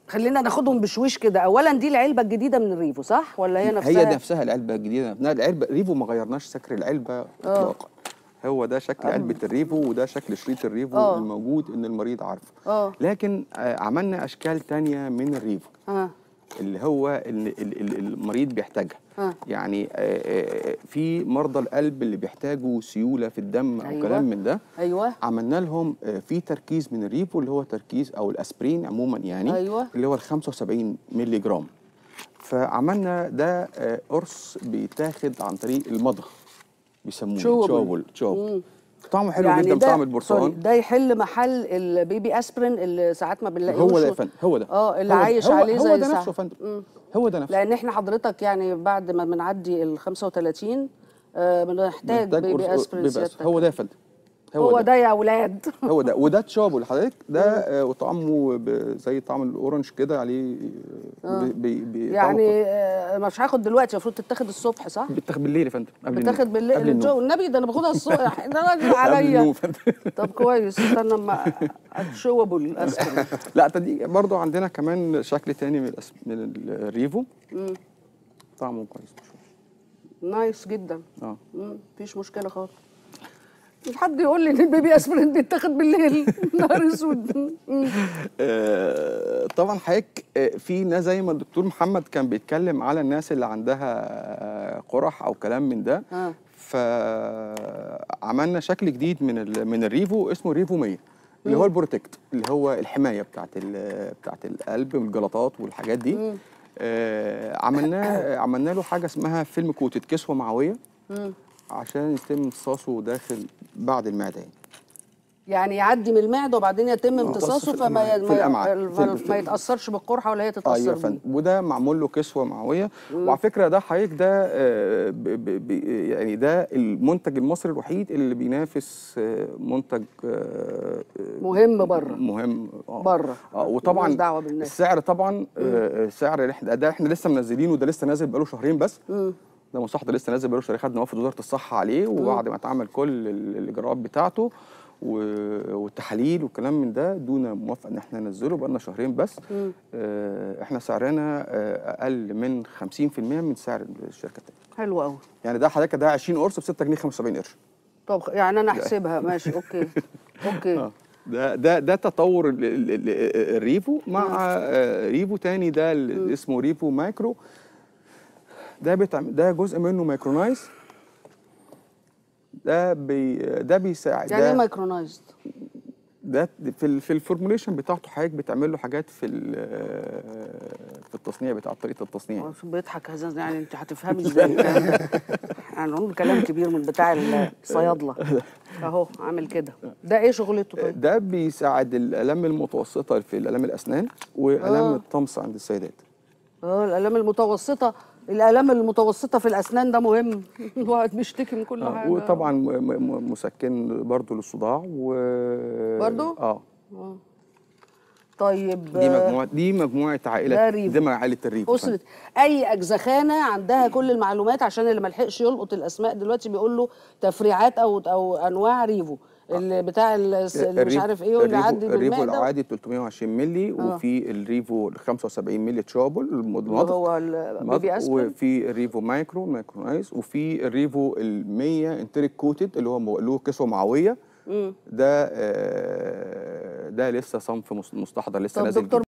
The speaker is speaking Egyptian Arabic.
خلينا ناخدهم بشويش كده اولا دي العلبه الجديده من الريفو صح ولا هي نفسها هي نفسها العلبه الجديده لا العلبه ريفو ما غيرناش سكر العلبه اطلاقا هو ده شكل علبه الريفو وده شكل شريط الريفو آه. الموجود ان المريض عارفه اه لكن آه، عملنا اشكال تانية من الريفو اه اللي هو ال- ال- ال- المريض بيحتاجها آه. يعني آه، آه، في مرضى القلب اللي بيحتاجوا سيوله في الدم او أيوة. كلام من ده ايوه عملنا لهم آه، في تركيز من الريفو اللي هو تركيز او الاسبرين عموما يعني أيوة. اللي هو ال 75 مللي جرام فعملنا ده آه، قرص بيتاخد عن طريق المضغ بيسموه Chewable. تشوبل تشوبل طعمه حلو جدا ده بطعم سوري، البرتقال ده يحل محل البيبي اسبرين اللي ساعات ما بنلاقيهوش هو ده يا فندم هو ده اه اللي هو ده. عايش هو عليه هو زي ده ساعة. نفسه يا فندم هو ده نفسه لان احنا حضرتك يعني بعد ما بنعدي ال 35 آه بنحتاج محتاج بيبي قرص- اسبرين بيبي أسبرين. سيادتك هو ده يا فندم هو ده يا اولاد هو ده وده تشابل حضرتك ده آه، وطعمه ب- زي طعم الاورنج كده عليه آه. بي بي يعني آه مش هاخد دلوقتي المفروض تتاخد الصبح صح؟ بتاخد بالليل يا فندم قبل النوم. بتاخد بالليل قبل الجو النوم النبي ده انا باخدها الصبح ده راجل قبل عليا النوم يا فندم طب كويس استنى اما اتشوبوا الاسبرين لا تدي برضو عندنا كمان شكل تاني من الأس- من الريفو طعمه كويس نايس جدا اه مم، مفيش مشكله خالص مش حد يقول لي ان البيبي اسبرين بيتاخد بالليل نهار اسود مم. آه، طبعا حضرتك آه، في ناس زي ما الدكتور محمد كان بيتكلم على الناس اللي عندها آه، قرح او كلام من ده آه. فعملنا شكل جديد من ال- من الريفو اسمه ريفو 100 اللي هو البروتكت اللي هو الحمايه بتاعت ال- بتاعت القلب والجلطات والحاجات دي آه، عملناه عملنا له حاجه اسمها فيلم كوتد كسوه معويه عشان يتم امتصاصه داخل بعد المعده يعني. يعني يعدي من المعده وبعدين يتم امتصاصه في فما الأمعاء- ي- في الأمعاء. ما, في- ما, في- ما يتاثرش بالقرحه ولا هي ايوه تتاثر يا بيه فندم وده معمول له كسوه معويه وعلى فكره ده حضرتك ده آه، ب- ب- ب- يعني ده المنتج المصري الوحيد اللي بينافس آه، منتج آه، مهم بره مهم آه. بره. اه وطبعا ملوش دعوة بالناس. السعر طبعا آه، سعر اللي احنا ده احنا لسه منزلينه ده لسه نازل بقاله شهرين بس ده مصحة ده لسه نازل بقاله شهرين خدنا وفد وزاره الصحه عليه وبعد ما اتعمل كل ال- الاجراءات بتاعته و- والتحاليل والكلام من ده دون موافقه ان احنا ننزله بقالنا شهرين بس آه، احنا سعرنا آه، اقل من 50% من سعر الشركه التانيه حلو قوي يعني ده حضرتك ده 20 قرص ب 6 جنيه 75 قرش طب يعني انا احسبها ماشي اوكي اوكي اه ده ده ده تطور ال- ال- ال- الريفو مع آه، ريفو تاني ده اللي اسمه ريفو مايكرو ده بتعمل ده جزء منه مايكرونايز ده بي ده بيساعد يعني ايه ده, مايكرونايزد ده في ال في الفورموليشن بتاعته حضرتك بتعمل له حاجات في ال- في التصنيع بتاع طريقه التصنيع بيضحك هذا يعني انت هتفهمي ازاي الكلام ده يعني نقول كلام كبير من بتاع الصيادله اهو عامل كده ده ايه شغلته طيب ده بيساعد الالام المتوسطه في الالام الاسنان والام آه. الطمس عند السيدات اه الالام المتوسطه الالام المتوسطه في الاسنان ده مهم الواحد بيشتكي من كل آه، حاجه وطبعا م- م- مسكن برضو للصداع و برضو؟ اه طيب دي مجموعه دي مجموعه ده عائله ريفو. دي عائله الريفو وصلت اي اجزخانه عندها كل المعلومات عشان اللي ما لحقش يلقط الاسماء دلوقتي بيقول له تفريعات او او انواع ريفو اللي بتاع الس- اللي مش الريفو- عارف ايه واللي الريفو- يعدي الريفو بالمعده العادي 320 مللي وفي الريفو ال 75 مللي تشابل المضغ هو البيبي اسبرين وفي الريفو مايكرو مايكرونايز وفي الريفو ال 100 انتريك كوتد اللي هو م- له كسوه معويه ده آه، ده لسه صنف مس- مستحضر لسه طب نازل دكتور